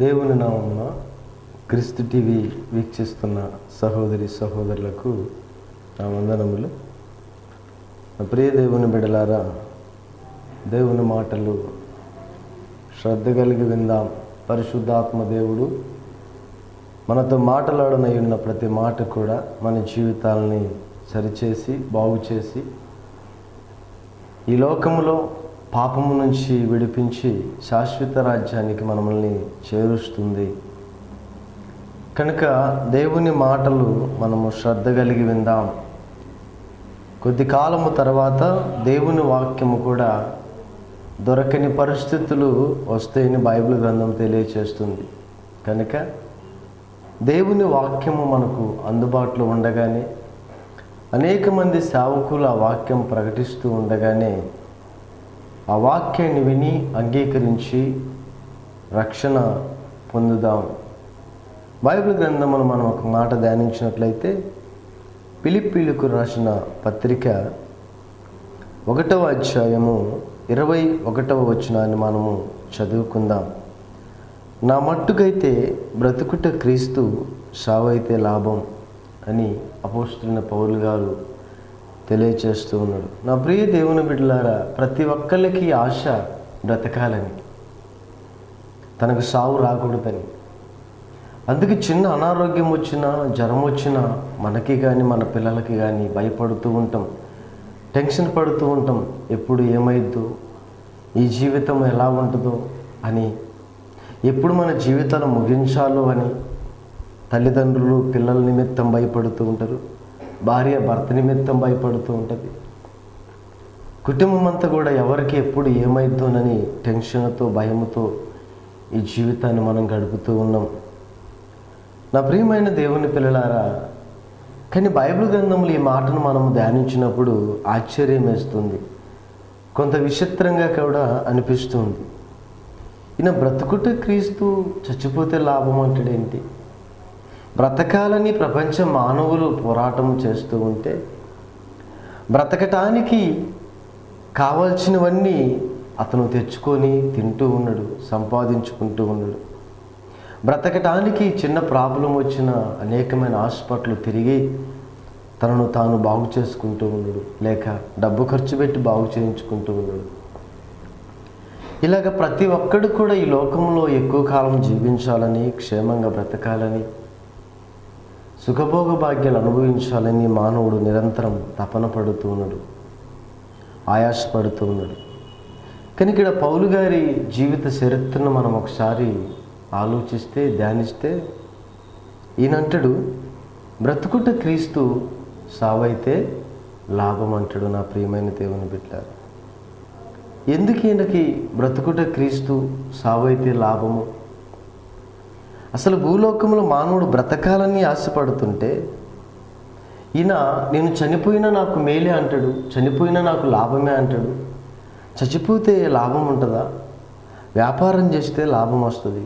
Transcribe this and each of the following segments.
దేవుని నామమున క్రీస్తు టీవీ వీక్షిస్తున్న సహోదరి సహోదరులకు నా వందనములు నా ప్రియ దేవుని బిడలారా దేవుని మాటలు శ్రద్ధ కలిగి విందాం పరిశుద్ధాత్మ దేవుడు మనతో మాట్లాడనై ఉన్న ప్రతి మాట కూడా మన జీవితాలని సరిచేసి బాగు చేసి ఈ లోకములో పాపము నుంచి విడిపించి శాశ్వత రాజ్యానికి మనల్ని చేరుస్తుంది కనుక దేవుని మాటలు మనము శ్రద్ధ కలిగి విందాం కొద్ది కాలము తర్వాత దేవుని వాక్యము కూడా దొరకని పరిస్థితులు వస్తాయని బైబిల్ గ్రంథం తెలియచేస్తుంది కనుక దేవుని వాక్యము మనకు అందుబాటులో ఉండగానే అనేక మంది సేవకులు ఆ వాక్యం ప్రకటిస్తూ ఉండగానే ఆ వాక్యాన్ని విని అంగీకరించి రక్షణ పొందుదాం బైబిల్ గ్రంథమును మనం ఒక మాట ధ్యానించినట్లయితే పిలిపిలకు రాసిన పత్రిక ఒకటవ అధ్యాయము ఇరవై ఒకటవ వచనాన్ని మనము చదువుకుందాం నా మట్టుకైతే బ్రతుకుట క్రీస్తు సావైతే లాభం అని అపోస్తున్న పౌలు గారు తెలియచేస్తూ ఉన్నాడు నా ప్రియ దేవుని బిడ్డలారా ప్రతి ఒక్కళ్ళకి ఆశ బ్రతకాలని తనకు సావు రాకూడదని అందుకే చిన్న అనారోగ్యం వచ్చినా జ్వరం వచ్చినా మనకి కానీ మన పిల్లలకి కానీ భయపడుతూ ఉంటాం టెన్షన్ పడుతూ ఉంటాం ఎప్పుడు ఏమైద్దో ఈ జీవితం ఎలా ఉంటుందో అని ఎప్పుడు మన జీవితాలు ముగించాలో అని తల్లిదండ్రులు పిల్లల నిమిత్తం భయపడుతూ ఉంటారు భార్య భర్త నిమిత్తం భయపడుతూ ఉంటుంది కుటుంబం అంతా కూడా ఎవరికి ఎప్పుడు ఏమైద్దోనని టెన్షన్తో భయంతో ఈ జీవితాన్ని మనం గడుపుతూ ఉన్నాం నా ప్రియమైన దేవుని పిల్లలారా కానీ బైబిల్ గ్రంథంలో ఈ మాటను మనం ధ్యానించినప్పుడు ఆశ్చర్యం వేస్తుంది కొంత విచిత్రంగా కూడా అనిపిస్తుంది ఈయన బ్రతుకుట క్రీస్తు చచ్చిపోతే లాభం అంటాడేంటి బ్రతకాలని ప్రపంచ మానవులు పోరాటం చేస్తూ ఉంటే బ్రతకటానికి కావాల్సినవన్నీ అతను తెచ్చుకొని తింటూ ఉన్నాడు సంపాదించుకుంటూ ఉన్నాడు బ్రతకటానికి చిన్న ప్రాబ్లం వచ్చిన అనేకమైన హాస్పిటల్ తిరిగి తనను తాను బాగు చేసుకుంటూ ఉన్నాడు లేక డబ్బు ఖర్చు పెట్టి బాగు చేయించుకుంటూ ఉన్నాడు ఇలాగ ప్రతి ఒక్కడు కూడా ఈ లోకంలో ఎక్కువ కాలం జీవించాలని క్షేమంగా బ్రతకాలని సుఖభోగ భాగ్యాలు అనుభవించాలని మానవుడు నిరంతరం తపన పడుతూ ఉన్నాడు ఆయాసపడుతూ ఉన్నాడు కానీ ఇక్కడ పౌలు గారి జీవిత చరిత్రను మనం ఒకసారి ఆలోచిస్తే ధ్యానిస్తే ఈయనంటాడు బ్రతుకుట క్రీస్తు సావైతే లాభం అంటాడు నా ప్రియమైన దేవుని బిడ్డ ఎందుకు ఈయనకి బ్రతుకుట క్రీస్తు సావైతే లాభము అసలు భూలోకంలో మానవుడు బ్రతకాలని ఆశపడుతుంటే ఈయన నేను చనిపోయినా నాకు మేలే అంటాడు చనిపోయినా నాకు లాభమే అంటాడు చచ్చిపోతే లాభం ఉంటుందా వ్యాపారం చేస్తే లాభం వస్తుంది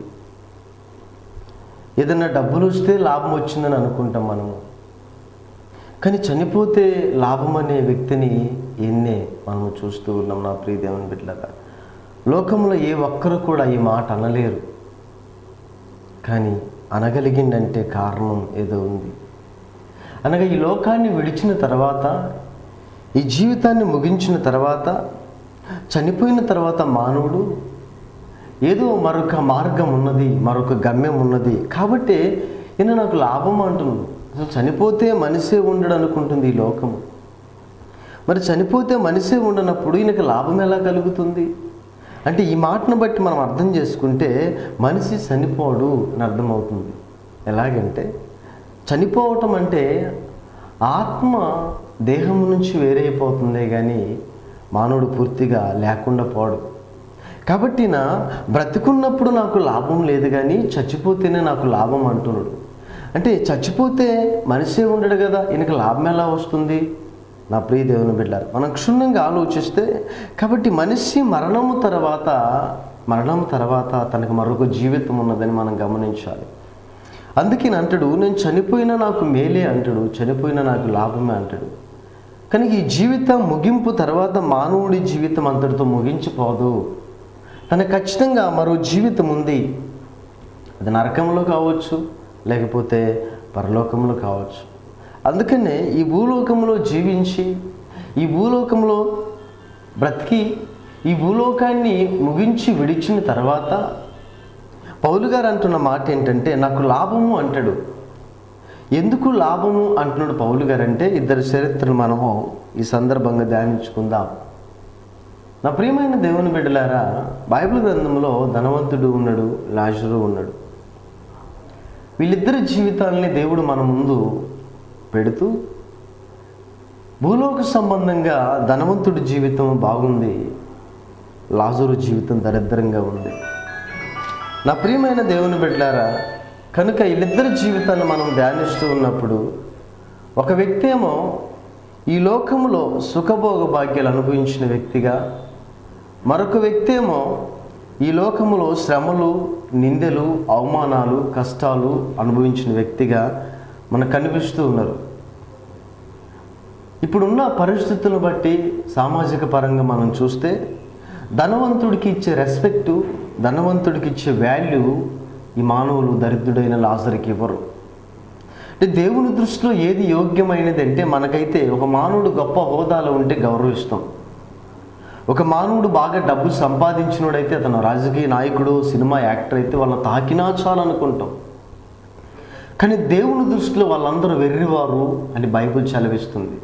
ఏదైనా డబ్బులు వస్తే లాభం వచ్చిందని అనుకుంటాం మనము కానీ చనిపోతే లాభం అనే వ్యక్తిని ఎన్నే మనము చూస్తూ ఉన్నాం నా ప్రియదేవని బిడ్డలారా లోకంలో ఏ ఒక్కరు కూడా ఈ మాట అనలేరు కానీ అనగలిగిందంటే కారణం ఏదో ఉంది అనగా ఈ లోకాన్ని విడిచిన తర్వాత ఈ జీవితాన్ని ముగించిన తర్వాత చనిపోయిన తర్వాత మానవుడు ఏదో మరొక మార్గం ఉన్నది మరొక గమ్యం ఉన్నది కాబట్టి ఈయన నాకు లాభం అంటున్నాడు అసలు చనిపోతే మనిషే ఉండడు అనుకుంటుంది ఈ లోకము మరి చనిపోతే మనిషే ఉండనప్పుడు ఈయనకి లాభం ఎలా కలుగుతుంది అంటే ఈ మాటను బట్టి మనం అర్థం చేసుకుంటే మనిషి చనిపోడు అని అర్థమవుతుంది ఎలాగంటే చనిపోవటం అంటే ఆత్మ దేహం నుంచి వేరైపోతుందే కానీ మానవుడు పూర్తిగా లేకుండా పోడు కాబట్టి నా బ్రతికున్నప్పుడు నాకు లాభం లేదు కానీ చచ్చిపోతేనే నాకు లాభం అంటున్నాడు అంటే చచ్చిపోతే మనిషే ఉండడు కదా ఈయనకి లాభం ఎలా వస్తుంది నా ప్రియ దేవుని బిడ్డారు మనం క్షుణ్ణంగా ఆలోచిస్తే కాబట్టి మనిషి మరణము తర్వాత మరణం తర్వాత తనకు మరొక జీవితం ఉన్నదని మనం గమనించాలి అందుకే ఈయన అంటాడు నేను చనిపోయినా నాకు మేలే అంటాడు చనిపోయినా నాకు లాభమే అంటాడు కానీ ఈ జీవితం ముగింపు తర్వాత మానవుడి జీవితం అంతటితో ముగించిపోదు తనకు ఖచ్చితంగా మరో జీవితం ఉంది అది నరకంలో కావచ్చు లేకపోతే పరలోకంలో కావచ్చు అందుకనే ఈ భూలోకంలో జీవించి ఈ భూలోకంలో బ్రతికి ఈ భూలోకాన్ని ముగించి విడిచిన తర్వాత పౌలు గారు అంటున్న మాట ఏంటంటే నాకు లాభము అంటాడు ఎందుకు లాభము అంటున్నాడు పౌలు గారు అంటే ఇద్దరు చరిత్రను మనము ఈ సందర్భంగా ధ్యానించుకుందాం నా ప్రియమైన దేవుని బిడ్డలారా బైబిల్ గ్రంథంలో ధనవంతుడు ఉన్నాడు లాజరు ఉన్నాడు వీళ్ళిద్దరి జీవితాలని దేవుడు మన ముందు పెడుతూ భూలోక సంబంధంగా ధనవంతుడి జీవితం బాగుంది లాజరు జీవితం దరిద్రంగా ఉంది నా ప్రియమైన దేవుని బిడ్డలారా కనుక వీళ్ళిద్దరి జీవితాన్ని మనం ధ్యానిస్తూ ఉన్నప్పుడు ఒక వ్యక్తి ఏమో ఈ లోకంలో సుఖభోగ భాగ్యాలు అనుభవించిన వ్యక్తిగా మరొక వ్యక్తి ఏమో ఈ లోకములో శ్రమలు నిందెలు అవమానాలు కష్టాలు అనుభవించిన వ్యక్తిగా మనకు కనిపిస్తూ ఉన్నారు ఇప్పుడున్న పరిస్థితులను బట్టి సామాజిక పరంగా మనం చూస్తే ధనవంతుడికి ఇచ్చే రెస్పెక్టు ధనవంతుడికి ఇచ్చే వాల్యూ ఈ మానవులు దరిద్రుడైన లాజరికి ఇవ్వరు అంటే దేవుని దృష్టిలో ఏది యోగ్యమైనది అంటే మనకైతే ఒక మానవుడు గొప్ప హోదాలో ఉంటే గౌరవిస్తాం ఒక మానవుడు బాగా డబ్బు సంపాదించినోడైతే అతను రాజకీయ నాయకుడు సినిమా యాక్టర్ అయితే వాళ్ళని తాకినా చాలనుకుంటాం కానీ దేవుని దృష్టిలో వాళ్ళందరూ వెర్రివారు అని బైబిల్ చదివిస్తుంది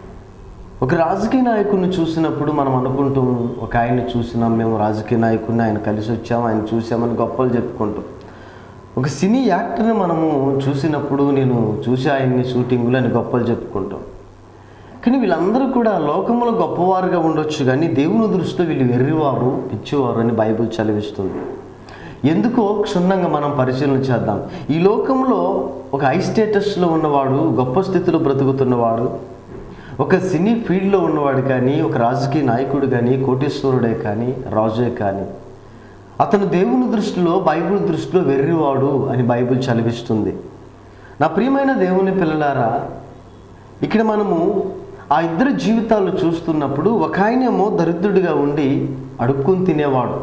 ఒక రాజకీయ నాయకుడిని చూసినప్పుడు మనం అనుకుంటాం ఒక ఆయన్ని చూసినాం మేము రాజకీయ నాయకుడిని ఆయన కలిసి వచ్చాం ఆయన చూసామని గొప్పలు చెప్పుకుంటాం ఒక సినీ యాక్టర్ని మనము చూసినప్పుడు నేను చూసి ఆయన్ని షూటింగ్లో అని గొప్పలు చెప్పుకుంటాం కానీ వీళ్ళందరూ కూడా లోకంలో గొప్పవారుగా ఉండొచ్చు కానీ దేవుని దృష్టిలో వీళ్ళు వెర్రివారు పిచ్చివారు అని బైబిల్ చదివిస్తుంది ఎందుకో క్షుణ్ణంగా మనం పరిశీలన చేద్దాం ఈ లోకంలో ఒక హై స్టేటస్లో ఉన్నవాడు గొప్ప స్థితిలో బ్రతుకుతున్నవాడు ఒక సినీ ఫీల్డ్లో ఉన్నవాడు కానీ ఒక రాజకీయ నాయకుడు కానీ కోటేశ్వరుడే కానీ రాజే కానీ అతను దేవుని దృష్టిలో బైబిల్ దృష్టిలో వెర్రివాడు అని బైబిల్ చదివిస్తుంది నా ప్రియమైన దేవుని పిల్లలారా ఇక్కడ మనము ఆ ఇద్దరు జీవితాలు చూస్తున్నప్పుడు ఒక ఆయనేమో దరిద్రుడిగా ఉండి అడుక్కుని తినేవాడు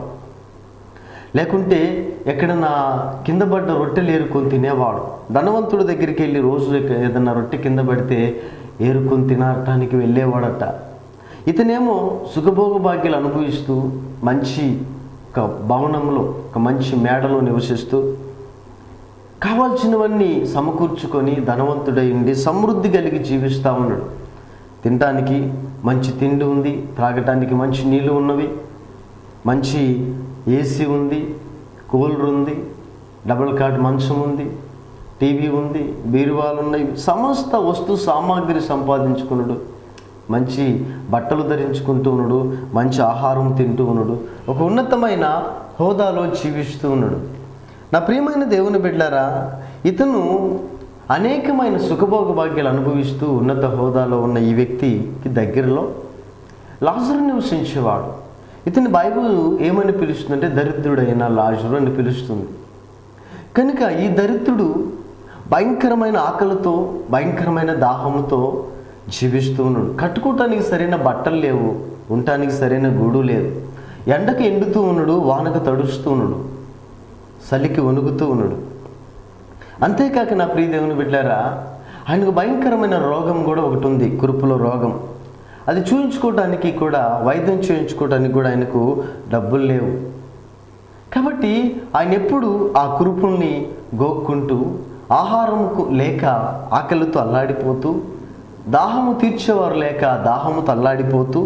లేకుంటే ఎక్కడన్నా కింద పడ్డ రొట్టెలు ఏరుకొని తినేవాడు ధనవంతుడి దగ్గరికి వెళ్ళి రోజు ఏదన్నా రొట్టె కింద పడితే ఏరుకొని తినటానికి వెళ్ళేవాడట ఇతనేమో సుఖభోగ భాగ్యాలు అనుభవిస్తూ మంచి ఒక భవనంలో ఒక మంచి మేడలో నివసిస్తూ కావాల్సినవన్నీ సమకూర్చుకొని ధనవంతుడై ఉండి సమృద్ధి కలిగి జీవిస్తూ ఉన్నాడు తినటానికి మంచి తిండి ఉంది త్రాగటానికి మంచి నీళ్ళు ఉన్నవి మంచి ఏసీ ఉంది కూలర్ ఉంది డబుల్ కాట్ మంచం ఉంది టీవీ ఉంది బీరువాలు ఉన్నాయి సమస్త వస్తు సామాగ్రి సంపాదించుకున్నాడు మంచి బట్టలు ధరించుకుంటూ ఉన్నాడు మంచి ఆహారం తింటూ ఉన్నాడు ఒక ఉన్నతమైన హోదాలో జీవిస్తూ ఉన్నాడు నా ప్రియమైన దేవుని బిడ్డారా ఇతను అనేకమైన సుఖభోగ భాగ్యాలు అనుభవిస్తూ ఉన్నత హోదాలో ఉన్న ఈ వ్యక్తికి దగ్గరలో లాజరు నివసించేవాడు ఇతని బైబిల్ ఏమని పిలుస్తుందంటే దరిద్రుడైన లాజరు అని పిలుస్తుంది కనుక ఈ దరిద్రుడు భయంకరమైన ఆకలితో భయంకరమైన దాహముతో జీవిస్తూ ఉన్నాడు కట్టుకోవటానికి సరైన బట్టలు లేవు ఉండటానికి సరైన గూడు లేదు ఎండకు ఎండుతూ ఉన్నాడు వానకు తడుస్తూ ఉన్నాడు చలికి వణుకుతూ ఉన్నాడు అంతేకాక నా ప్రియ దేవుని బిడ్డారా ఆయనకు భయంకరమైన రోగం కూడా ఒకటి ఉంది కురుపులో రోగం అది చూయించుకోవడానికి కూడా వైద్యం చేయించుకోవడానికి కూడా ఆయనకు డబ్బులు లేవు కాబట్టి ఆయన ఎప్పుడు ఆ కురుపుల్ని గోక్కుంటూ ఆహారముకు లేక ఆకలితో అల్లాడిపోతూ దాహము తీర్చేవారు లేక దాహముతో అల్లాడిపోతూ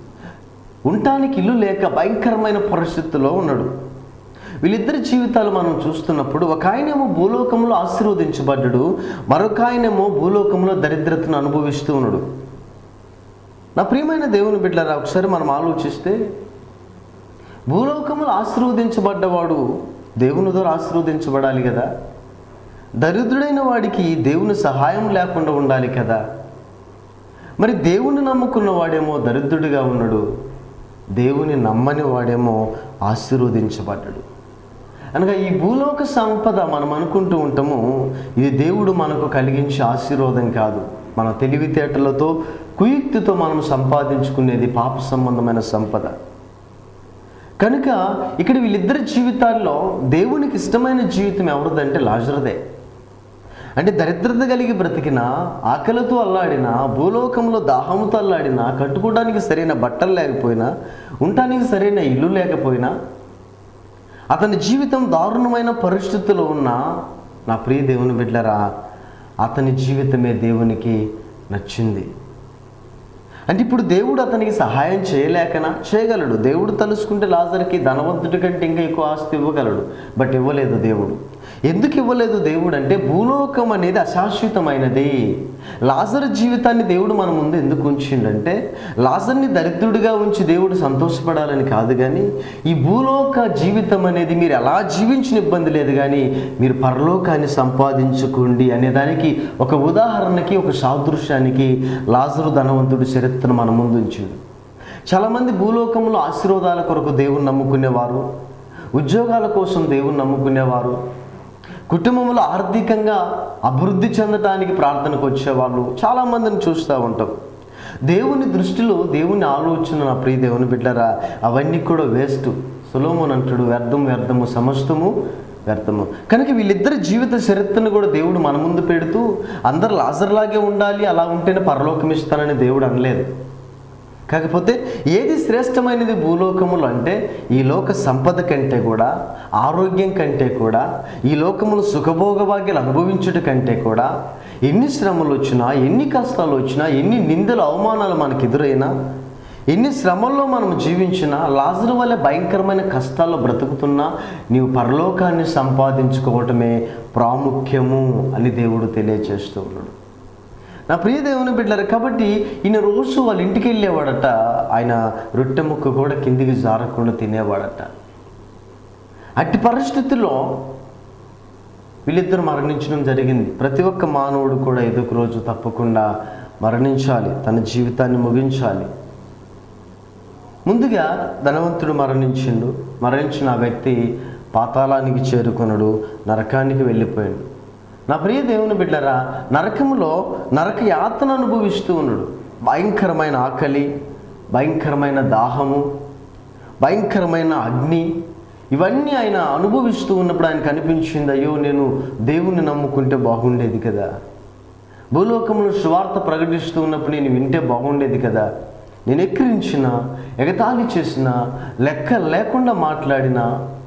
ఉండటానికి ఇల్లు లేక భయంకరమైన పరిస్థితుల్లో ఉన్నాడు వీళ్ళిద్దరి జీవితాలు మనం చూస్తున్నప్పుడు ఒక ఆయనేమో భూలోకంలో ఆశీర్వదించబడ్డాడు మరొక ఆయనేమో భూలోకంలో దరిద్రతను అనుభవిస్తూ ఉన్నాడు నా ప్రియమైన దేవుని బిడ్డలారా ఒకసారి మనం ఆలోచిస్తే భూలోకంలో ఆశీర్వదించబడ్డవాడు దేవుని ద్వారా ఆశీర్వదించబడాలి కదా దరిద్రుడైన వాడికి దేవుని సహాయం లేకుండా ఉండాలి కదా మరి దేవుని నమ్ముకున్న వాడేమో దరిద్రుడిగా ఉన్నాడు దేవుని నమ్మని వాడేమో ఆశీర్వదించబడ్డాడు అనగా ఈ భూలోక సంపద మనం అనుకుంటూ ఉంటాము ఇది దేవుడు మనకు కలిగించే ఆశీర్వాదం కాదు మన తెలివితేటలతో కుయుక్తితో మనం సంపాదించుకునేది పాప సంబంధమైన సంపద కనుక ఇక్కడ వీళ్ళిద్దరి జీవితాల్లో దేవునికి ఇష్టమైన జీవితం ఎవరిదంటే లాజరదే అంటే దరిద్రత కలిగి బ్రతికిన ఆకలితో అల్లాడిన భూలోకంలో దాహంతో అల్లాడిన కట్టుకోవడానికి సరైన బట్టలు లేకపోయినా ఉండటానికి సరైన ఇల్లు లేకపోయినా అతని జీవితం దారుణమైన పరిస్థితుల్లో ఉన్న నా ప్రియ దేవుని బిడ్డరా అతని జీవితమే దేవునికి నచ్చింది అంటే ఇప్పుడు దేవుడు అతనికి సహాయం చేయలేకనా చేయగలడు దేవుడు తలుసుకుంటే లాజర్కి ధనవంతుడి కంటే ఇంకా ఎక్కువ ఆస్తి ఇవ్వగలడు బట్ ఇవ్వలేదు దేవుడు ఎందుకు ఇవ్వలేదు దేవుడు అంటే భూలోకం అనేది అశాశ్వతమైనది లాజర్ జీవితాన్ని దేవుడు మన ముందు ఎందుకు ఉంచిండంటే లాజర్ని దరిద్రుడిగా ఉంచి దేవుడు సంతోషపడాలని కాదు కానీ ఈ భూలోక జీవితం అనేది మీరు ఎలా జీవించిన ఇబ్బంది లేదు కానీ మీరు పరలోకాన్ని సంపాదించుకోండి అనే దానికి ఒక ఉదాహరణకి ఒక సాదృశ్యానికి లాజరు ధనవంతుడి చరిత్ర మన ముందు ఉంచిండు చాలామంది భూలోకంలో ఆశీర్వాదాల కొరకు దేవుని నమ్ముకునేవారు ఉద్యోగాల కోసం దేవుని నమ్ముకునేవారు కుటుంబంలో ఆర్థికంగా అభివృద్ధి చెందడానికి ప్రార్థనకు వచ్చేవాళ్ళు చాలామందిని చూస్తూ ఉంటాం దేవుని దృష్టిలో దేవుని ఆలోచన నా ప్రియ దేవుని బిడ్డరా అవన్నీ కూడా వేస్ట్ సులోమోన్ అంటాడు వ్యర్థం వ్యర్థము సమస్తము వ్యర్థము కనుక వీళ్ళిద్దరి జీవిత చరిత్రను కూడా దేవుడు మన ముందు పెడుతూ అందరు లాజర్లాగే ఉండాలి అలా ఉంటేనే పరలోకం ఇస్తానని దేవుడు అనలేదు కాకపోతే ఏది శ్రేష్టమైనది భూలోకములు అంటే ఈ లోక సంపద కంటే కూడా ఆరోగ్యం కంటే కూడా ఈ లోకములు సుఖభోగభాగ్యాలు అనుభవించుట కంటే కూడా ఎన్ని శ్రమలు వచ్చినా ఎన్ని కష్టాలు వచ్చినా ఎన్ని నిందలు అవమానాలు మనకు ఎదురైనా ఎన్ని శ్రమల్లో మనం జీవించినా లాజరు వల్ల భయంకరమైన కష్టాల్లో బ్రతుకుతున్నా నీవు పరలోకాన్ని సంపాదించుకోవటమే ప్రాముఖ్యము అని దేవుడు తెలియచేస్తూ ఉన్నాడు నా ప్రియ దేవుని బిడ్డలారు కాబట్టి ఈయన రోజు వాళ్ళ ఇంటికి వెళ్ళేవాడట ఆయన రొట్టె ముక్క కూడా కిందికి జారకుండా తినేవాడట అట్టి పరిస్థితుల్లో వీళ్ళిద్దరు మరణించడం జరిగింది ప్రతి ఒక్క మానవుడు కూడా ఏదో ఒక రోజు తప్పకుండా మరణించాలి తన జీవితాన్ని ముగించాలి ముందుగా ధనవంతుడు మరణించిండు మరణించిన ఆ వ్యక్తి పాతాళానికి చేరుకొనడు నరకానికి వెళ్ళిపోయాడు నా ప్రియ దేవుని బిడ్డరా నరకములో నరక యాతన అనుభవిస్తూ ఉన్నాడు భయంకరమైన ఆకలి భయంకరమైన దాహము భయంకరమైన అగ్ని ఇవన్నీ ఆయన అనుభవిస్తూ ఉన్నప్పుడు ఆయన కనిపించింది అయ్యో నేను దేవుణ్ణి నమ్ముకుంటే బాగుండేది కదా భూలోకంలో సువార్త ప్రకటిస్తూ ఉన్నప్పుడు నేను వింటే బాగుండేది కదా నేను ఎక్కిరించిన ఎగతాళి చేసిన లెక్క లేకుండా మాట్లాడిన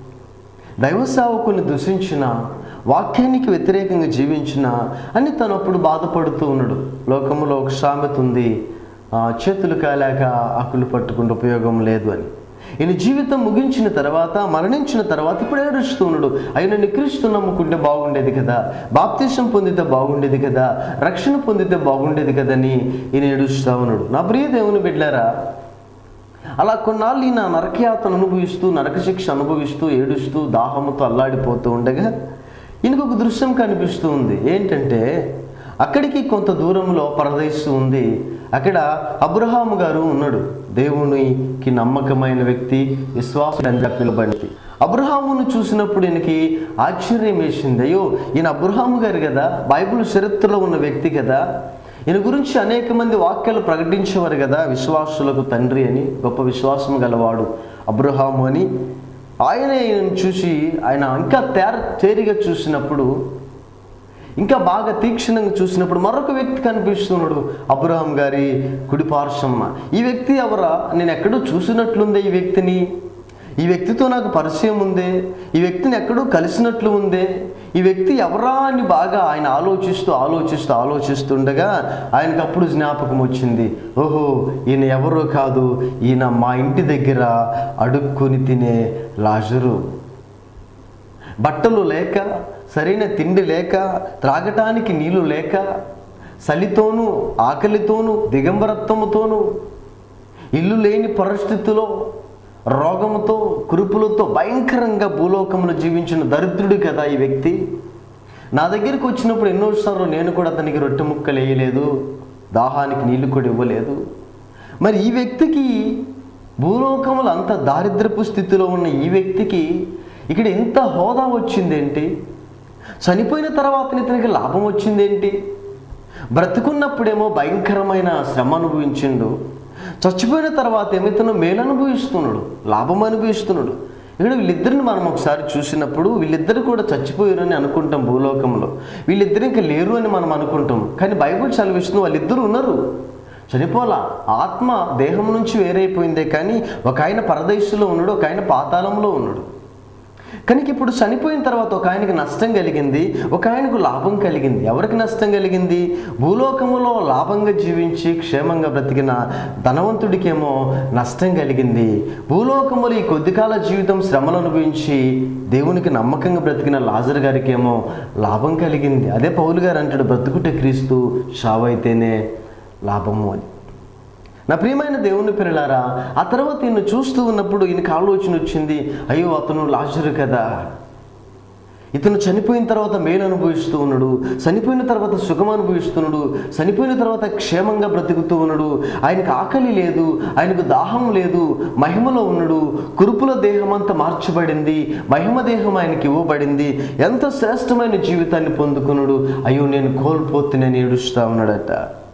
దైవ సేవకుని దూషించిన వాక్యానికి వ్యతిరేకంగా జీవించిన అని తను అప్పుడు బాధపడుతూ ఉన్నాడు లోకములో ఒక సామెత ఉంది ఆ, చేతులు కాలేక ఆకులు పట్టుకుంటే ఉపయోగం లేదు అని ఈయన జీవితం ముగించిన తర్వాత మరణించిన తర్వాత ఇప్పుడు ఏడుస్తూ ఉన్నాడు ఆయన నిక్రీస్తు నమ్ముకుంటే బాగుండేది కదా బాప్తీసం పొందితే బాగుండేది కదా రక్షణ పొందితే బాగుండేది కదని ఈయన ఏడుస్తూ ఉన్నాడు నా ప్రియ దేవుని బిడ్డారా అలా కొన్నాళ్ళు ఈయన నరకయాతను అనుభవిస్తూ నరకశిక్ష అనుభవిస్తూ ఏడుస్తూ దాహముతో అల్లాడిపోతూ ఉండగా ఈయనకు ఒక దృశ్యం కనిపిస్తూ ఉంది ఏంటంటే అక్కడికి కొంత దూరంలో పరదేశం ఉంది అక్కడ అబ్రహాము గారు ఉన్నాడు దేవునికి నమ్మకమైన వ్యక్తి విశ్వాసంగా పిలువబడింది అబ్రహామును చూసినప్పుడు ఈయనకి ఆశ్చర్యం వేసింది అయ్యో ఈయన అబ్రహాము గారు కదా బైబిల్ చరిత్రలో ఉన్న వ్యక్తి కదా ఈయన గురించి అనేక మంది వాక్యాలు ప్రకటించేవారు కదా విశ్వాసులకు తండ్రి అని గొప్ప విశ్వాసం గలవాడు అబ్రహాము అని ఆయన ఈయనను చూసి ఆయన ఇంకా తేర తేరిగా చూసినప్పుడు ఇంకా బాగా తీక్షణంగా చూసినప్పుడు మరొక వ్యక్తి కనిపిస్తున్నాడు అబ్రహాం గారి కుడి పార్శ్వమున ఈ వ్యక్తి ఎవరా నేను ఎక్కడో చూసినట్లుందే ఈ వ్యక్తిని ఈ వ్యక్తితో నాకు పరిచయం ఉందే ఈ వ్యక్తిని ఎక్కడో కలిసినట్లు ఉందే ఈ వ్యక్తి ఎవరా అని బాగా ఆయన ఆలోచిస్తూ ఆలోచిస్తూ ఆలోచిస్తుండగా ఆయనకు అప్పుడు జ్ఞాపకం వచ్చింది ఓహో ఈయన ఎవరో కాదు ఈయన మా ఇంటి దగ్గర అడుక్కుని తినే లాజరు బట్టలు లేక సరైన తిండి లేక త్రాగటానికి నీళ్లు లేక చలితోనూ ఆకలితోనూ దిగంబరత్వముతోనూ ఇల్లు లేని పరిస్థితిలో రోగముతో కురుపులతో భయంకరంగా భూలోకంలో జీవించిన దరిద్రుడు కదా ఈ వ్యక్తి నా దగ్గరికి వచ్చినప్పుడు ఎన్నోసార్లు నేను కూడా అతనికి రొట్టె ముక్కలు వేయలేదు దాహానికి నీళ్లు కూడా ఇవ్వలేదు మరి ఈ వ్యక్తికి భూలోకములు అంత దారిద్రపు స్థితిలో ఉన్న ఈ వ్యక్తికి ఇక్కడ ఎంత హోదా వచ్చిందేంటి చనిపోయిన తర్వాత ఇతనికి లాభం వచ్చిందేంటి బ్రతుకున్నప్పుడేమో భయంకరమైన శ్రమ అనుభవించిండు చచ్చిపోయిన తర్వాత ఏమైతున్నా మేలు అనుభవిస్తున్నాడు లాభం అనుభవిస్తున్నాడు ఇక్కడ వీళ్ళిద్దరిని మనం ఒకసారి చూసినప్పుడు వీళ్ళిద్దరు కూడా చచ్చిపోయారని అనుకుంటాం భూలోకంలో వీళ్ళిద్దరు ఇంకా లేరు అని మనం అనుకుంటాం కానీ బైబిల్ చదివిస్తుంది వాళ్ళిద్దరు ఉన్నారు చనిపోలా ఆత్మ దేహం నుంచి వేరైపోయిందే కానీ ఒక ఆయన పరదేశంలో ఉన్నాడు ఒక ఆయన పాతాళంలో ఉన్నాడు కనుక ఇప్పుడు చనిపోయిన తర్వాత ఒక ఆయనకి నష్టం కలిగింది ఒక ఆయనకు లాభం కలిగింది ఎవరికి నష్టం కలిగింది భూలోకములో లాభంగా జీవించి క్షేమంగా బ్రతికిన ధనవంతుడికేమో నష్టం కలిగింది భూలోకములో ఈ కొద్ది కాల జీవితం శ్రమలు అనుభవించి దేవునికి నమ్మకంగా బ్రతికిన లాజర్ గారికేమో లాభం కలిగింది అదే పౌలు గారు అంటాడు బ్రతుకుటే క్రీస్తు చావైతేనే లాభము అని నా ప్రియమైన దేవుని పిల్లలారా ఆ తర్వాత ఈయన చూస్తూ ఉన్నప్పుడు ఈయనకు ఆలోచన వచ్చింది అయ్యో అతను లాజరు కదా ఇతను చనిపోయిన తర్వాత మేలు అనుభవిస్తూ ఉన్నాడు చనిపోయిన తర్వాత సుఖం అనుభవిస్తున్నాడు చనిపోయిన తర్వాత క్షేమంగా బ్రతుకుతూ ఉన్నాడు ఆయనకు ఆకలి లేదు ఆయనకు దాహం లేదు మహిమలో ఉన్నాడు కురుపుల దేహం అంతా మార్చబడింది మహిమ దేహం ఆయనకి ఇవ్వబడింది ఎంత శ్రేష్టమైన జీవితాన్ని పొందుకున్నాడు అయ్యో నేను కోల్పోతున్నాను ఏడుస్తా ఉన్నాడట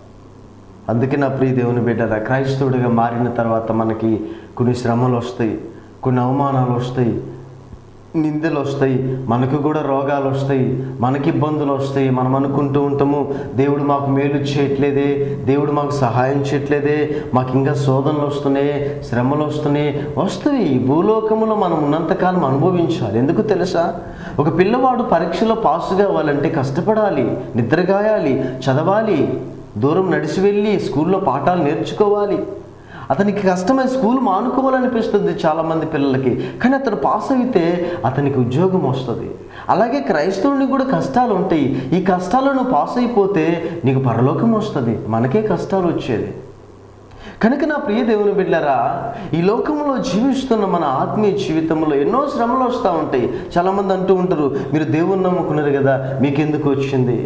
అందుకే నా ప్రియ దేవుని బిడ్డరా క్రైస్తవుడిగా మారిన తర్వాత మనకి కొన్ని శ్రమలు వస్తాయి కొన్ని అవమానాలు వస్తాయి నిందలు వస్తాయి మనకు కూడా రోగాలు వస్తాయి మనకి ఇబ్బందులు వస్తాయి మనం అనుకుంటూ ఉంటాము దేవుడు మాకు మేలు చేయట్లేదే దేవుడు మాకు సహాయం చేయట్లేదే మాకు ఇంకా శోధనలు వస్తున్నాయి శ్రమలు వస్తున్నాయి వస్తాయి ఈ భూలోకములో మనం ఉన్నంతకాలం అనుభవించాలి ఎందుకు తెలుసా ఒక పిల్లవాడు పరీక్షలో పాస్ కావాలంటే కష్టపడాలి నిద్రగాయాలి చదవాలి దూరం నడిచి వెళ్ళి స్కూల్లో పాఠాలు నేర్చుకోవాలి అతనికి కష్టమై స్కూల్ మానుకోవాలనిపిస్తుంది చాలామంది పిల్లలకి కానీ అతను పాస్ అయితే అతనికి ఉద్యోగం వస్తుంది అలాగే క్రైస్తవుని కూడా కష్టాలు ఉంటాయి ఈ కష్టాలను పాస్ అయిపోతే నీకు పరలోకం వస్తుంది మనకే కష్టాలు వచ్చేది కనుక నా ప్రియ దేవుని బిడ్డరా ఈ లోకంలో జీవిస్తున్న మన ఆత్మీయ జీవితంలో ఎన్నో శ్రమలు వస్తూ ఉంటాయి చాలామంది అంటూ ఉంటారు మీరు దేవుని నమ్ముకున్నారు కదా మీకెందుకు వచ్చింది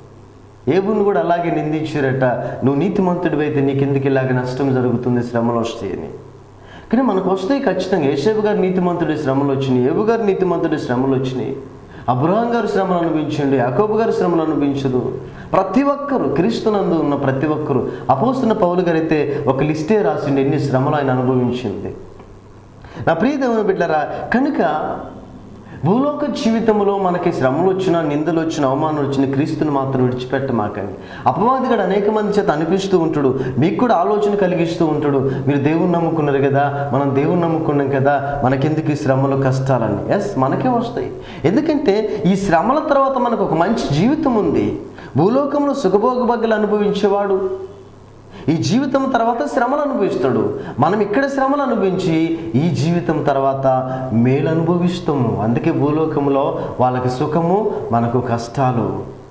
ఏబుని కూడా అలాగే నిందించారట నువ్వు నీతిమంతుడివి అయితే నీకెందుకు ఇలాగ నష్టం జరుగుతుంది శ్రమలు వస్తాయని కానీ మనకు వస్తాయి ఖచ్చితంగా ఏసేపు గారు నీతిమంతుడి శ్రమలు వచ్చినాయి ఏబు గారు నీతిమంతుడి శ్రమలు వచ్చినాయి అబ్రహాం గారు శ్రమలు అనిపించండి యాకోబు గారు శ్రమలు అనిపించదు ప్రతి ఒక్కరు క్రీస్తునందు ఉన్న ప్రతి ఒక్కరు అపోస్తున్న పౌలు గారు అయితే ఒక లిస్టే రాసిండి ఎన్ని శ్రమలు ఆయన అనుభవించింది నా ప్రియ దేవుని బిడ్డరా కనుక భూలోక జీవితంలో మనకి శ్రమలు వచ్చినా నిందలు వచ్చిన అవమానాలు వచ్చిన క్రీస్తుని మాత్రం విడిచిపెట్టమాకండి అపవాదిగాడు అనేక మంది చేత అనిపిస్తూ ఉంటాడు మీకు కూడా ఆలోచన కలిగిస్తూ ఉంటాడు మీరు దేవుని నమ్ముకున్నారు కదా మనం దేవుని నమ్ముకున్నాం కదా మనకెందుకు ఈ శ్రమలు కష్టాలని ఎస్ మనకే వస్తాయి ఎందుకంటే ఈ శ్రమల తర్వాత మనకు ఒక మంచి జీవితం ఉంది భూలోకంలో సుఖభోగభగ్గులు అనుభవించేవాడు ఈ జీవితం తర్వాత శ్రమలు అనుభవిస్తాడు మనం ఇక్కడ శ్రమలు అనుభవించి ఈ జీవితం తర్వాత మేలు అనుభవిస్తాము అందుకే భూలోకంలో వాళ్ళకి సుఖము మనకు కష్టాలు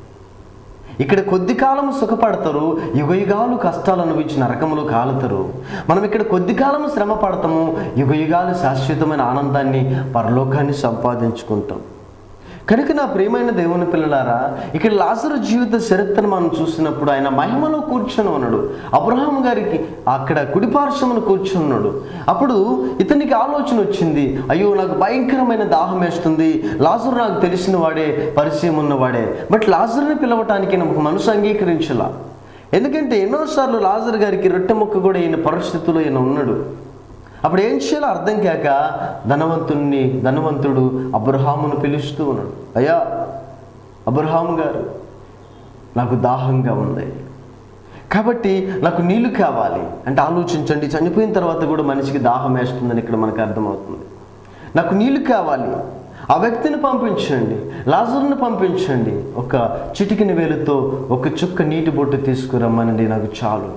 ఇక్కడ కొద్ది కాలం సుఖపడతారు యుగ యుగాలు కష్టాలు అనుభవించి నరకములు కాలుతారు మనం ఇక్కడ కొద్ది కాలం శ్రమ పడతాము యుగ యుగాలు శాశ్వతమైన ఆనందాన్ని పరలోకాన్ని సంపాదించుకుంటాం కనుక నా ప్రియమైన దేవుని పిల్లలారా ఇక్కడ లాజరు జీవిత చరిత్రను మనం చూసినప్పుడు ఆయన మహిమలో కూర్చొని ఉన్నాడు అబ్రహాం గారికి అక్కడ కుడిపార్శ్వమును కూర్చొని ఉన్నాడు అప్పుడు ఇతనికి ఆలోచన వచ్చింది అయ్యో నాకు భయంకరమైన దాహం వేస్తుంది లాజరు నాకు తెలిసిన వాడే పరిచయం ఉన్నవాడే బట్ లాజరుని పిలవటానికి నాకు మనసు అంగీకరించలా ఎందుకంటే ఎన్నోసార్లు లాజర్ గారికి రొట్టె ముక్క కూడా ఈయన పరిస్థితుల్లో ఈయన ఉన్నాడు అప్పుడు ఏం చేయాలో అర్థం కాక ధనవంతుణ్ణి ధనవంతుడు అబ్రహామును పిలుస్తూ ఉన్నాడు అయ్యా అబ్రహాము గారు నాకు దాహంగా ఉంది కాబట్టి నాకు నీళ్లు కావాలి అంటే ఆలోచించండి చనిపోయిన తర్వాత కూడా మనిషికి దాహం వేస్తుందని ఇక్కడ మనకు అర్థమవుతుంది నాకు నీళ్లు కావాలి ఆ వ్యక్తిని పంపించండి లాజర్ని పంపించండి ఒక చిటికిన వేలుతో ఒక చుక్క నీటి బొట్టు తీసుకురమ్మనండి నాకు చాలు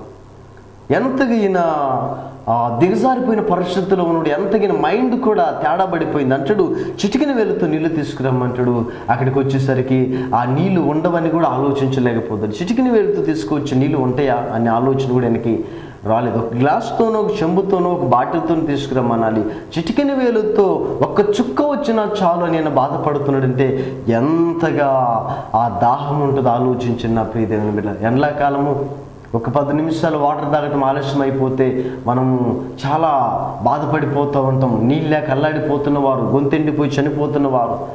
ఎంతగా ఈయన ఆ దిగజారిపోయిన పరిస్థితుల్లో ఉన్నాడు ఎంతగిన మైండ్ కూడా తేడా పడిపోయింది అంటాడు చిటికిన వేలుతో నీళ్లు తీసుకురమ్మంటాడు అక్కడికి వచ్చేసరికి ఆ నీళ్లు ఉండవని కూడా ఆలోచించలేకపోతాడు చిటికిన వేలుతో తీసుకొచ్చి నీళ్లు ఉంటాయా అనే ఆలోచన కూడా ఆయనకి రాలేదు ఒక గ్లాస్తోనో ఒక చెంబుతోనో ఒక బాటిల్తో తీసుకురమ్మనాలి చిటికిన వేలుతో ఒక్క చుక్క వచ్చినా చాలు అని ఆయన బాధపడుతున్నాడంటే ఎంతగా ఆ దాహం ఉంటుందో ఆలోచించిన నా ప్రియదేవుని బిడ్డ ఎండాకాలము ఒక పది నిమిషాలు వాటర్ తాగటం ఆలస్యం అయిపోతే మనము చాలా బాధపడిపోతూ ఉంటాం నీళ్ళు లేక అల్లాడిపోతున్న వారు గొంతెండిపోయి చనిపోతున్న వారు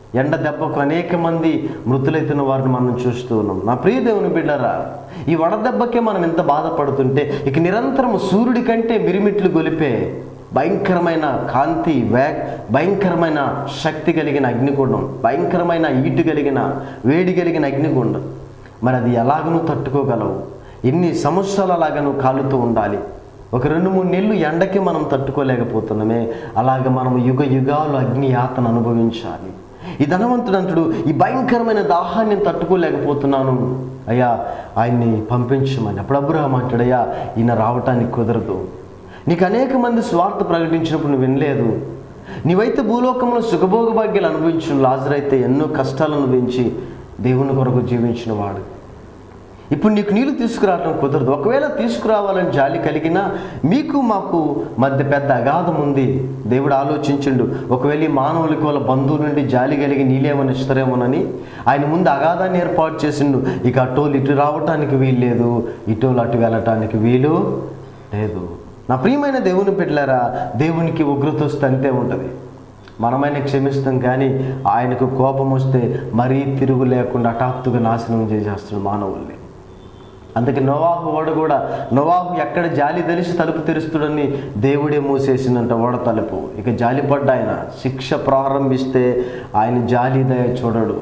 ఎండ దెబ్బకు అనేక మంది మృతులైతున్న వారిని మనం చూస్తూ ఉన్నాం నా ప్రియ దేవుని బిడ్డరా ఈ వడదెబ్బకే మనం ఎంత బాధపడుతుంటే ఇక నిరంతరం సూర్యుడి కంటే మిరిమిట్లు గొలిపే భయంకరమైన కాంతి వే భయంకరమైన శక్తి కలిగిన అగ్నిగుండం భయంకరమైన ఈటు కలిగిన వేడి కలిగిన అగ్నిగుండం మరి అది ఎలాగనూ తట్టుకోగలవు ఎన్ని సంవత్సరాల అలాగను కాలుతూ ఉండాలి ఒక రెండు మూడు నెలలు ఎండకి మనం తట్టుకోలేకపోతున్నామే అలాగ మనం యుగ యుగాలు అగ్ని యాతన అనుభవించాలి ఈ ధనవంతుడు అంటుడు ఈ భయంకరమైన దాహాన్ని నేను తట్టుకోలేకపోతున్నాను అయ్యా ఆయన్ని పంపించమని అప్పుడు అబ్రహం అంటాడయ్యా ఈయన రావటానికి కుదరదు నీకు అనేక మంది స్వార్థ ప్రకటించినప్పుడు నువ్వు వినలేదు నీవైతే భూలోకంలో సుఖభోగ భాగ్యాలు అనుభవించిన లాజరైతే ఎన్నో కష్టాలు అనుభవించి దేవుని కొరకు జీవించిన వాడు ఇప్పుడు నీకు నీళ్లు తీసుకురావడం కుదరదు ఒకవేళ తీసుకురావాలని జాలి కలిగినా మీకు మాకు మధ్య పెద్ద అగాధం ఉంది దేవుడు ఆలోచించిండు ఒకవేళ ఈ మానవులకి వాళ్ళ బంధువుల నుండి జాలి కలిగి నీళ్ళేమని ఇస్తారేమోనని ఆయన ముందు అగాధాన్ని ఏర్పాటు చేసిండు ఇక అటోలు ఇటు రావటానికి వీలు లేదు ఇటోలు అటు వెళ్ళటానికి వీలు లేదు నా ప్రియమైన దేవుని పెట్టారా దేవునికి ఉగ్రత వస్తే అంతే ఉంటుంది మనమైన క్షమిస్తాం కానీ ఆయనకు కోపం వస్తే మరీ తిరుగు లేకుండా హఠాత్తుగా నాశనం చేసేస్తున్నాడు మానవుల్ని అందుకే నోవాహు ఓడ కూడా నోవాహు ఎక్కడ జాలి తెలిసి తలుపు తెరుస్తుడని దేవుడే మూసేసిందంట ఓడ తలుపు ఇక జాలి పడ్డ ఆయన శిక్ష ప్రారంభిస్తే ఆయన జాలి దయ చూడడు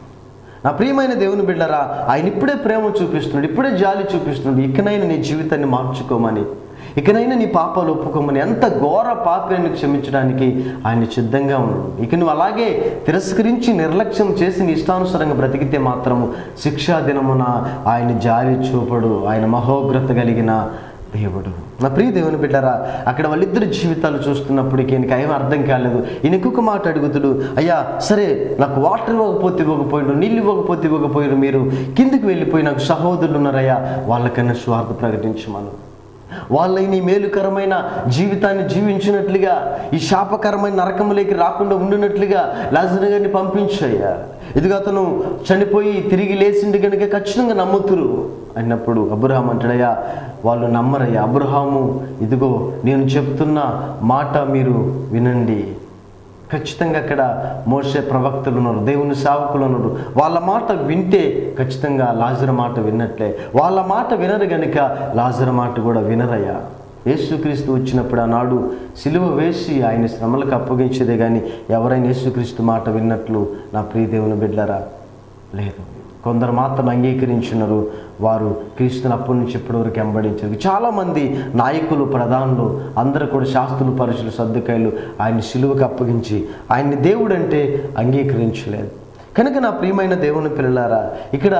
నా ప్రియమైన దేవుని బిడ్డరా ఆయన ఇప్పుడే ప్రేమ చూపిస్తున్నాడు ఇప్పుడే జాలి చూపిస్తున్నాడు ఇకనైనా నీ జీవితాన్ని మార్చుకోమని ఇకనైనా నీ పాపాలు ఒప్పుకోమని ఎంత ఘోర పాపాన్ని క్షమించడానికి ఆయన సిద్ధంగా ఉన్నాడు ఇక నువ్వు అలాగే తిరస్కరించి నిర్లక్ష్యం చేసి నీ ఇష్టానుసారంగా బ్రతికితే మాత్రము శిక్షా దినమున ఆయన జాలి చూపడు ఆయన మహోగ్రత కలిగిన దేవుడు నా ప్రియ దేవుని బిడ్డరా అక్కడ వాళ్ళిద్దరు జీవితాలు చూస్తున్నప్పటికీ ఈయనకి ఏం అర్థం కాలేదు ఈయన ఇంకొక మాట అడుగుతుడు అయ్యా సరే నాకు వాటర్ ఇవ్వకపోతే ఇవ్వకపోయాడు నీళ్ళు ఇవ్వకపోతే ఇవ్వకపోయాడు మీరు కిందికి వెళ్ళిపోయి నాకు సహోదరులు ఉన్నారయ్యా వాళ్ళకన్నా స్వార్థ ప్రకటించమను వాళ్ళ నీ మేలుకరమైన జీవితాన్ని జీవించినట్లుగా ఈ శాపకరమైన నరకములోకి రాకుండా ఉండినట్లుగా లాజరు గారిని పంపించయ్యా ఇదిగో అతను చనిపోయి తిరిగి లేచింది కనుక ఖచ్చితంగా నమ్ముతురు అన్నప్పుడు అబ్రహాం అంటాడయ్యా వాళ్ళు నమ్మరయ్యా అబ్రహాము ఇదిగో నేను చెప్తున్న మాట మీరు వినండి ఖచ్చితంగా అక్కడ మోసే ప్రవక్తలు ఉన్నారు దేవుని సేవకులు ఉన్నారు వాళ్ళ మాట వింటే ఖచ్చితంగా లాజర్ మాట విన్నట్లే వాళ్ళ మాట వినరు గనుక లాజర్ మాట కూడా వినరయ్యా యేసుక్రీస్తు వచ్చినప్పుడు ఆనాడు సిలువ వేసి ఆయన శ్రమలకు అప్పగించేదే కానీ ఎవరైనా యేసుక్రీస్తు మాట విన్నట్లు నా ప్రియ దేవుని బిడ్డరా లేదు కొందరు మాత్రం అంగీకరించున్నారు వారు క్రీస్తుని అప్పటి నుంచి ఇప్పటి వరకు వెంబడించారు చాలామంది నాయకులు ప్రధానులు అందరూ కూడా శాస్త్రులు పరుషులు సర్దుకాయలు ఆయన సిలువకు అప్పగించి ఆయన్ని దేవుడు అంటే అంగీకరించలేదు కనుక నా ప్రియమైన దేవుని పిల్లలారా ఇక్కడ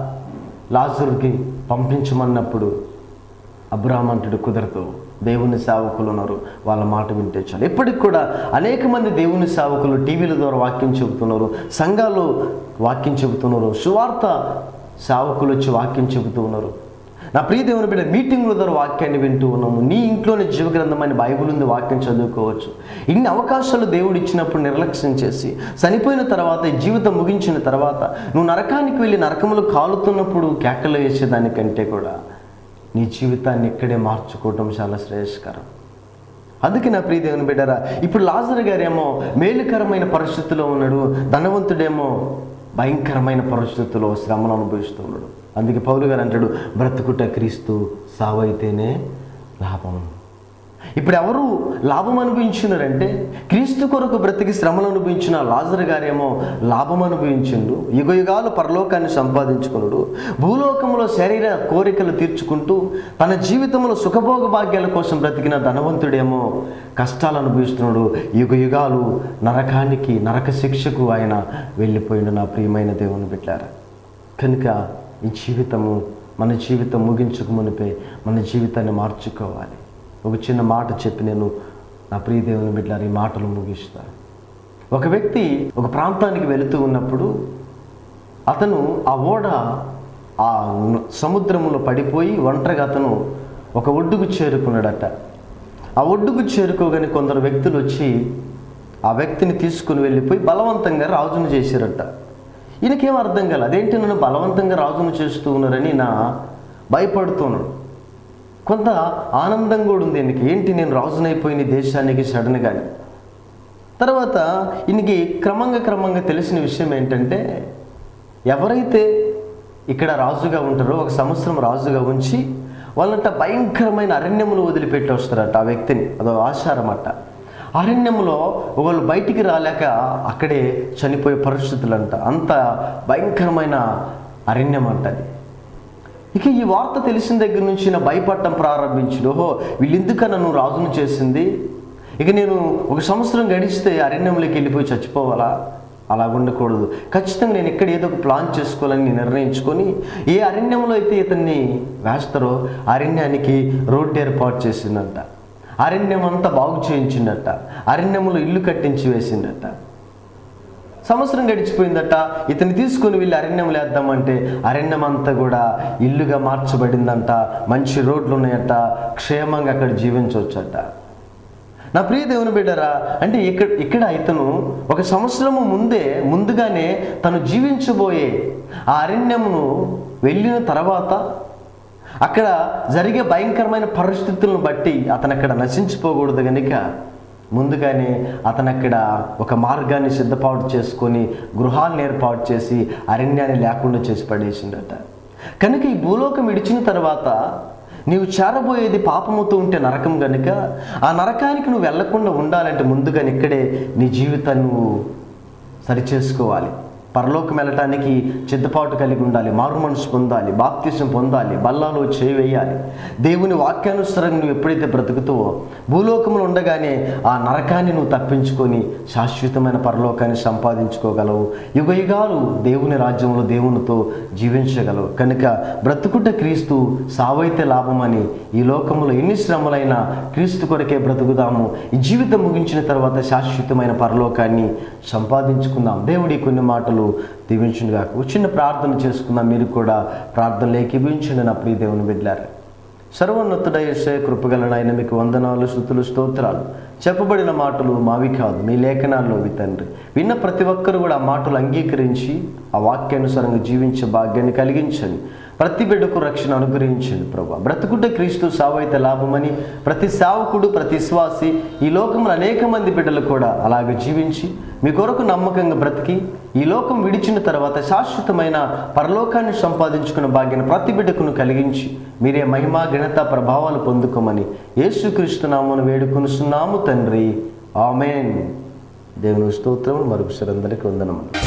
లాజరుకి పంపించమన్నప్పుడు అబ్రాహ్మంటుడు కుదరదు దేవుని సేవకులు ఉన్నారు వాళ్ళ మాట వింటే చాలు ఇప్పటికి కూడా అనేక మంది దేవుని సేవకులు టీవీల ద్వారా వాక్యం చెబుతున్నారు సంఘాలు వాక్యం చెబుతున్నారు సువార్త సేవకులు వచ్చి వాక్యం చెబుతూ ఉన్నారు నా ప్రియ దేవుని బిడ్డ మీటింగుల ద్వారా వాక్యాన్ని వింటూ ఉన్నాము నీ ఇంట్లోనే జీవగ్రంథమైన బైబిల్ ఉంది వాక్యం చదువుకోవచ్చు ఇన్ని అవకాశాలు దేవుడు ఇచ్చినప్పుడు నిర్లక్ష్యం చేసి చనిపోయిన తర్వాత ఈ జీవితం ముగించిన తర్వాత నువ్వు నరకానికి వెళ్ళి నరకములు కాలుతున్నప్పుడు కేకలు వేసేదానికంటే కూడా నీ జీవితాన్ని ఇక్కడే మార్చుకోవటం చాలా శ్రేయస్కరం అందుకే నా ప్రియ దేవుని బిడ్డరా ఇప్పుడు లాజర్ గారేమో మేలుకరమైన పరిస్థితిలో ఉన్నాడు ధనవంతుడేమో భయంకరమైన పరిస్థితుల్లో శ్రమను అనుభవిస్తున్నాడు అందుకే పౌలు గారు అంటాడు బ్రతుకుట క్రీస్తు సావైతేనే లాభం ఇప్పుడు ఎవరు లాభం అనుభవించినారంటే క్రీస్తు కొరకు బ్రతికి శ్రమలు అనుభవించిన లాజర్ గారేమో లాభం అనుభవించిండు యుగ యుగాలు పరలోకాన్ని సంపాదించుకున్నాడు భూలోకంలో శరీర కోరికలు తీర్చుకుంటూ తన జీవితంలో సుఖభోగ భాగ్యాల కోసం బ్రతికిన ధనవంతుడేమో కష్టాలు అనుభవిస్తున్నాడు యుగ యుగాలు నరకానికి నరక శిక్షకు ఆయన వెళ్ళిపోయిండు నా ప్రియమైన దేవుని బిడ్డారా కనుక ఈ జీవితము మన జీవితం ముగించుకు మునిపే మన జీవితాన్ని మార్చుకోవాలి ఒక చిన్న మాట చెప్పి నేను నా ప్రియ దేవుని బిడ్డలారు ఈ మాటలు ముగిస్తాను ఒక వ్యక్తి ఒక ప్రాంతానికి వెళుతూ ఉన్నప్పుడు అతను ఆ ఓడ ఆ సముద్రంలో పడిపోయి ఒంటరిగా అతను ఒక ఒడ్డుకు చేరుకున్నాడట ఆ ఒడ్డుకు చేరుకోగానే కొందరు వ్యక్తులు వచ్చి ఆ వ్యక్తిని తీసుకుని వెళ్ళిపోయి బలవంతంగా రాజును చేశారట ఈయనకేం అర్థం కాలే అదేంటి నన్ను బలవంతంగా రాజును చేస్తూ ఉన్నారని నా భయపడుతున్నాడు కొంత ఆనందం కూడా ఉంది ఈయనకి ఏంటి నేను రాజునైపోయిన ఈ దేశానికి సడన్గాని తర్వాత ఈయనకి క్రమంగా క్రమంగా తెలిసిన విషయం ఏంటంటే ఎవరైతే ఇక్కడ రాజుగా ఉంటారో ఒక సంవత్సరం రాజుగా ఉంచి వాళ్ళంట భయంకరమైన అరణ్యములు వదిలిపెట్టి వస్తారట ఆ వ్యక్తిని అదో ఆచారం అట్ట అరణ్యములో వాళ్ళు బయటికి రాలేక అక్కడే చనిపోయే పరిస్థితులంట అంత భయంకరమైన అరణ్యం అంటది ఇక ఈ వార్త తెలిసిన దగ్గర నుంచి నా భయపడటం ప్రారంభించుడు ఓహో వీళ్ళెందుకన్నా నువ్వు రాజును చేసింది ఇక నేను ఒక సంవత్సరం గడిస్తే అరణ్యంలోకి వెళ్ళిపోయి చచ్చిపోవాలా అలా ఉండకూడదు ఖచ్చితంగా నేను ఇక్కడ ఏదో ఒక ప్లాన్ చేసుకోవాలని నేను నిర్ణయించుకొని ఏ అరణ్యంలో అయితే ఇతన్ని వేస్తారో ఆ అరణ్యానికి రోడ్డు ఏర్పాటు చేసిందంట అరణ్యం అంతా బాగు చేయించిందట అరణ్యంలో ఇల్లు కట్టించి వేసిందట సంవత్సరం గడిచిపోయిందట ఇతన్ని తీసుకొని వెళ్ళి అరణ్యం లేద్దామంటే అరణ్యం అంతా కూడా ఇల్లుగా మార్చబడిందంట మంచి రోడ్లు ఉన్నాయట క్షేమంగా అక్కడ జీవించవచ్చట నా ప్రియ దేవుని బిడ్డరా అంటే ఇక్కడ ఇక్కడ ఇతను ఒక సంవత్సరము ముందే ముందుగానే తను జీవించబోయే ఆ అరణ్యమును వెళ్ళిన తర్వాత అక్కడ జరిగే భయంకరమైన పరిస్థితులను బట్టి అతను అక్కడ నశించిపోకూడదు కనుక ముందుగానే అతను అక్కడ ఒక మార్గాన్ని సిద్ధపాటు చేసుకొని గృహాలను ఏర్పాటు చేసి అరణ్యాన్ని లేకుండా చేసి పడేసిండట కనుక ఈ భూలోకం ఇడిచిన తర్వాత నీవు చేరబోయేది పాపముతో ఉంటే నరకం గనుక ఆ నరకానికి నువ్వు వెళ్లకుండా ఉండాలంటే ముందుగానే ఇక్కడే నీ జీవితాన్ని నువ్వు సరిచేసుకోవాలి పరలోకం వెళ్ళటానికి సిద్ధపాటు కలిగి ఉండాలి మారు మనసు పొందాలి బాప్తిసం పొందాలి బల్లాలో చేయి వేయాలి దేవుని వాక్యానుసారంగా నువ్వు ఎప్పుడైతే బ్రతుకుతావో భూలోకంలో ఉండగానే ఆ నరకాన్ని నువ్వు తప్పించుకొని శాశ్వతమైన పరలోకాన్ని సంపాదించుకోగలవు యుగ యుగాలు దేవుని రాజ్యంలో దేవునితో జీవించగలవు కనుక బ్రతుకుట క్రీస్తు సావైతే లాభమని ఈ లోకంలో ఎన్ని శ్రమలైనా క్రీస్తు కొరకే బ్రతుకుదాము ఈ జీవితం ముగించిన తర్వాత శాశ్వతమైన పరలోకాన్ని సంపాదించుకుందాం దేవుడి కొన్ని మాటలు దీవించునుగా చిన్న ప్రార్థన చేసుకుందాం మీరు కూడా ప్రార్థనలు ఏకీభించండి నా ప్రియ దేవుని బిడ్డారు సర్వోన్నతుడయ్యే కృపగలనైన మీకు వందనాలు శృతులు స్తోత్రాలు చెప్పబడిన మాటలు మావి కాదు మీ లేఖనాల్లోవి తండ్రి విన్న ప్రతి ఒక్కరు కూడా ఆ మాటలు అంగీకరించి ఆ వాక్యానుసారంగా జీవించే భాగ్యాన్ని కలిగించండి ప్రతి బిడ్డకు రక్షణ అనుగ్రహించండి ప్రభా బ్రతుకుట క్రీస్తు సావైతే లాభమని ప్రతి సావకుడు ప్రతి శ్వాసి ఈ లోకంలో అనేక మంది బిడ్డలు కూడా అలాగ జీవించి మీ కొరకు నమ్మకంగా బ్రతికి ఈ లోకం విడిచిన తర్వాత శాశ్వతమైన పరలోకాన్ని సంపాదించుకున్న భాగ్యాన్ని ప్రతి బిడ్డకును కలిగించి మీరే మహిమ ఘనత ప్రభావాలు పొందుకోమని యేసుక్రీస్తు నామను వేడుకొనుస్తున్నాము తండ్రి ఆమెన్ దేవుని స్తోత్రం మరొకసారి అందరికీ వందనములు